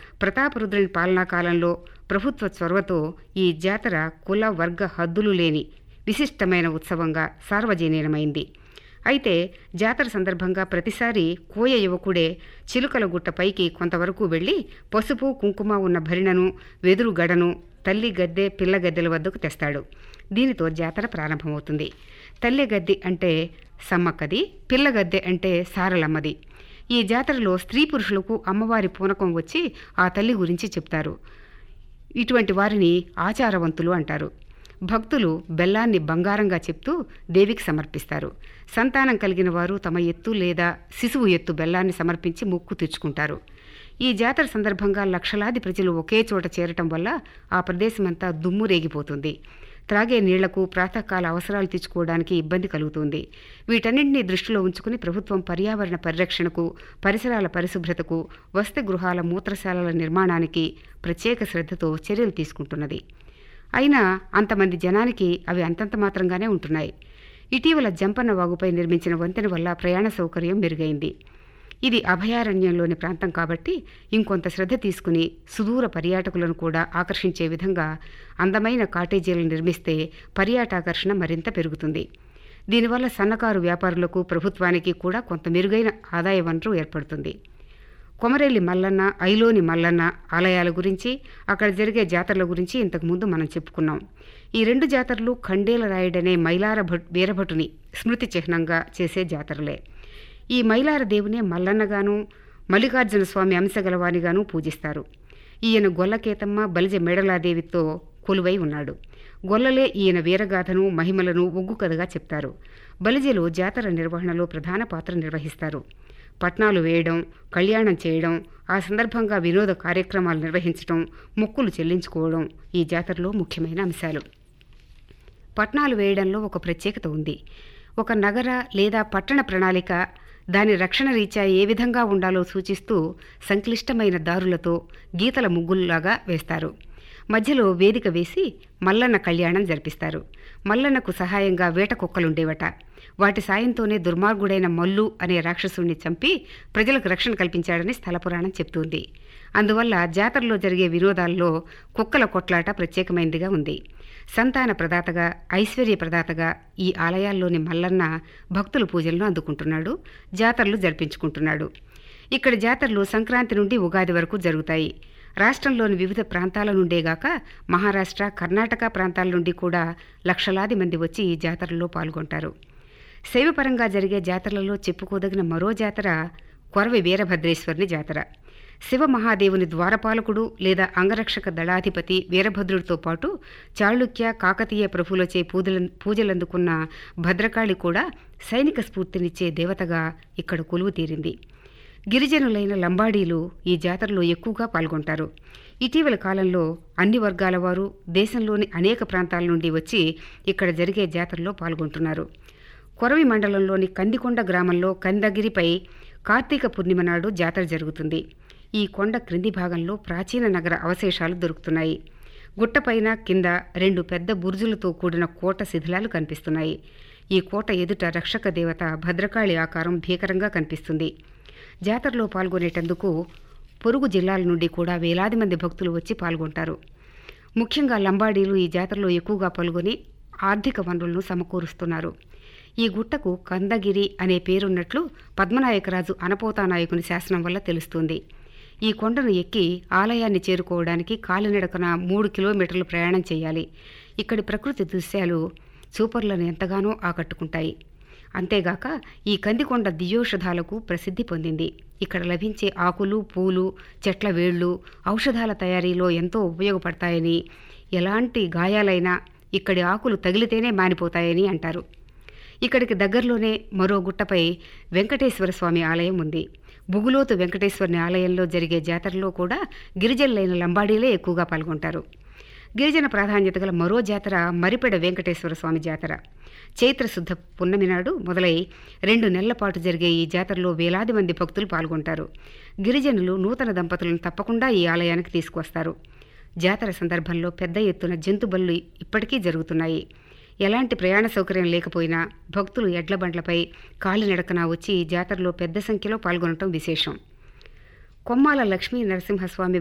ప్రతాపరుద్రుని పాలనా కాలంలో ప్రభుత్వ చొరవతో ఈ జాతర కుల వర్గ హద్దులు లేని విశిష్టమైన ఉత్సవంగా సార్వజనీనమైంది అయితే జాతర సందర్భంగా ప్రతిసారి కోయ యువకుడే చిలుకల గుట్ట పైకి కొంతవరకు వెళ్ళి పసుపు కుంకుమ ఉన్న భరిణను వెదురు గడను తల్లి గద్దె పిల్ల గద్దెల వద్దకు తెస్తాడు దీనితో జాతర ప్రారంభమవుతుంది తల్లి గద్దె అంటే సమ్మక్కది పిల్ల గద్దె అంటే సారలమ్మది ఈ జాతరలో స్త్రీ పురుషులకు అమ్మవారి పూనకం వచ్చి ఆ తల్లి గురించి చెప్తారు ఇటువంటి వారిని ఆచారవంతులు అంటారు భక్తులు బెల్లాన్ని బంగారంగా చెప్తూ దేవికి సమర్పిస్తారు సంతానం కలిగిన వారు తమ ఎత్తు లేదా శిశువు ఎత్తు బెల్లాన్ని సమర్పించి మొక్కు తెచ్చుకుంటారు ఈ జాతర సందర్భంగా లక్షలాది ప్రజలు ఒకే చోట చేరటం వల్ల ఆ ప్రదేశమంతా దుమ్ము రేగిపోతుంది త్రాగే నీళ్లకు ప్రాతకాల అవసరాలు తీర్చుకోవడానికి ఇబ్బంది కలుగుతుంది వీటన్నింటినీ దృష్టిలో ఉంచుకుని ప్రభుత్వం పర్యావరణ పరిరక్షణకు పరిసరాల పరిశుభ్రతకు వసతి గృహాల మూత్రశాలల నిర్మాణానికి ప్రత్యేక శ్రద్ధతో చర్యలు తీసుకుంటున్నది అయినా అంతమంది జనానికి అవి అంతంత మాత్రంగానే ఉంటున్నాయి ఇటీవల జంపన్న వాగుపై నిర్మించిన వంతెన వల్ల ప్రయాణ సౌకర్యం మెరుగైంది ఇది అభయారణ్యంలోని ప్రాంతం కాబట్టి ఇంకొంత శ్రద్ధ తీసుకుని సుదూర పర్యాటకులను కూడా ఆకర్షించే విధంగా అందమైన కాటేజీలను నిర్మిస్తే పర్యాటాకర్షణ మరింత పెరుగుతుంది దీనివల్ల సన్నకారు వ్యాపారులకు ప్రభుత్వానికి కూడా కొంత మెరుగైన ఆదాయ వనరు ఏర్పడుతుంది కొమరేలి మల్లన్న ఐలోని మల్లన్న ఆలయాల గురించి అక్కడ జరిగే జాతరల గురించి ఇంతకుముందు మనం చెప్పుకున్నాం ఈ రెండు జాతరలు ఖండేల రాయుడనే మైలార భట్ వీరభటుని స్మృతి చిహ్నంగా చేసే జాతరలే ఈ మైలార దేవునే మల్లన్నగాను మల్లికార్జున స్వామి అంశగలవానిగాను పూజిస్తారు ఈయన గొల్లకేతమ్మ బలిజ మేడలాదేవితో కొలువై ఉన్నాడు గొల్లలే ఈయన వీరగాథను మహిమలను ఒగ్గు కథగా చెప్తారు బలిజలు జాతర నిర్వహణలో ప్రధాన పాత్ర నిర్వహిస్తారు పట్నాలు వేయడం కళ్యాణం చేయడం ఆ సందర్భంగా వినోద కార్యక్రమాలు నిర్వహించడం మొక్కులు చెల్లించుకోవడం ఈ జాతరలో ముఖ్యమైన అంశాలు పట్నాలు వేయడంలో ఒక ప్రత్యేకత ఉంది ఒక నగర లేదా పట్టణ ప్రణాళిక దాని రక్షణ రీత్యా ఏ విధంగా ఉండాలో సూచిస్తూ సంక్లిష్టమైన దారులతో గీతల ముగ్గుల్లాగా వేస్తారు మధ్యలో వేదిక వేసి మల్లన్న కళ్యాణం జరిపిస్తారు మల్లన్నకు సహాయంగా వేట కుక్కలుండేవట వాటి సాయంతోనే దుర్మార్గుడైన మల్లు అనే రాక్షసుణ్ణి చంపి ప్రజలకు రక్షణ కల్పించాడని స్థల పురాణం చెప్తోంది అందువల్ల జాతరలో జరిగే వినోదాల్లో కుక్కల కొట్లాట ప్రత్యేకమైనదిగా ఉంది సంతాన ప్రదాతగా ఐశ్వర్య ప్రదాతగా ఈ ఆలయాల్లోని మల్లన్న భక్తుల పూజలను అందుకుంటున్నాడు జాతరలు జరిపించుకుంటున్నాడు ఇక్కడ జాతరలు సంక్రాంతి నుండి ఉగాది వరకు జరుగుతాయి రాష్ట్రంలోని వివిధ ప్రాంతాల నుండేగాక మహారాష్ట్ర కర్ణాటక ప్రాంతాల నుండి కూడా లక్షలాది మంది వచ్చి ఈ జాతరలో పాల్గొంటారు శైవపరంగా జరిగే జాతరలలో చెప్పుకోదగిన మరో జాతర కొరవి వీరభద్రేశ్వరుని జాతర శివ మహాదేవుని ద్వారపాలకుడు లేదా అంగరక్షక దళాధిపతి వీరభద్రుడితో పాటు చాళుక్య కాకతీయ ప్రభులచే పూజల పూజలందుకున్న భద్రకాళి కూడా సైనిక స్ఫూర్తినిచ్చే దేవతగా ఇక్కడ కొలువు తీరింది గిరిజనులైన లంబాడీలు ఈ జాతరలో ఎక్కువగా పాల్గొంటారు ఇటీవల కాలంలో అన్ని వర్గాల వారు దేశంలోని అనేక ప్రాంతాల నుండి వచ్చి ఇక్కడ జరిగే జాతరలో పాల్గొంటున్నారు కొరవి మండలంలోని కందికొండ గ్రామంలో కందగిరిపై కార్తీక పూర్ణిమ నాడు జాతర జరుగుతుంది ఈ కొండ క్రింది భాగంలో ప్రాచీన నగర అవశేషాలు దొరుకుతున్నాయి గుట్టపైన కింద రెండు పెద్ద బురుజులతో కూడిన కోట శిథిలాలు కనిపిస్తున్నాయి ఈ కోట ఎదుట రక్షక దేవత భద్రకాళి ఆకారం భీకరంగా కనిపిస్తుంది జాతరలో పాల్గొనేటందుకు పొరుగు జిల్లాల నుండి కూడా వేలాది మంది భక్తులు వచ్చి పాల్గొంటారు ముఖ్యంగా లంబాడీలు ఈ జాతరలో ఎక్కువగా పాల్గొని ఆర్థిక వనరులను సమకూరుస్తున్నారు ఈ గుట్టకు కందగిరి అనే పేరున్నట్లు పద్మనాయకరాజు అనపోతానాయకుని శాసనం వల్ల తెలుస్తుంది ఈ కొండను ఎక్కి ఆలయాన్ని చేరుకోవడానికి కాలినడకన మూడు కిలోమీటర్లు ప్రయాణం చేయాలి ఇక్కడి ప్రకృతి దృశ్యాలు చూపర్లను ఎంతగానో ఆకట్టుకుంటాయి అంతేగాక ఈ కందికొండ దియోషధాలకు ప్రసిద్ధి పొందింది ఇక్కడ లభించే ఆకులు పూలు చెట్ల వేళ్ళు ఔషధాల తయారీలో ఎంతో ఉపయోగపడతాయని ఎలాంటి గాయాలైనా ఇక్కడి ఆకులు తగిలితేనే మానిపోతాయని అంటారు ఇక్కడికి దగ్గరలోనే మరో గుట్టపై వెంకటేశ్వర స్వామి ఆలయం ఉంది బుగులోతు వెంకటేశ్వరుని ఆలయంలో జరిగే జాతరలో కూడా గిరిజనులైన లంబాడీలే ఎక్కువగా పాల్గొంటారు గిరిజన ప్రాధాన్యత గల మరో జాతర మరిపెడ వెంకటేశ్వర స్వామి జాతర చైత్ర శుద్ధ పున్నమి నాడు మొదలై రెండు నెలల పాటు జరిగే ఈ జాతరలో వేలాది మంది భక్తులు పాల్గొంటారు గిరిజనులు నూతన దంపతులను తప్పకుండా ఈ ఆలయానికి తీసుకువస్తారు జాతర సందర్భంలో పెద్ద ఎత్తున జంతు బలులు ఇప్పటికీ జరుగుతున్నాయి ఎలాంటి ప్రయాణ సౌకర్యం లేకపోయినా భక్తులు ఎడ్ల బండ్లపై కాలినడకన వచ్చి ఈ జాతరలో పెద్ద సంఖ్యలో పాల్గొనటం విశేషం కొమ్మాల లక్ష్మీ నరసింహస్వామి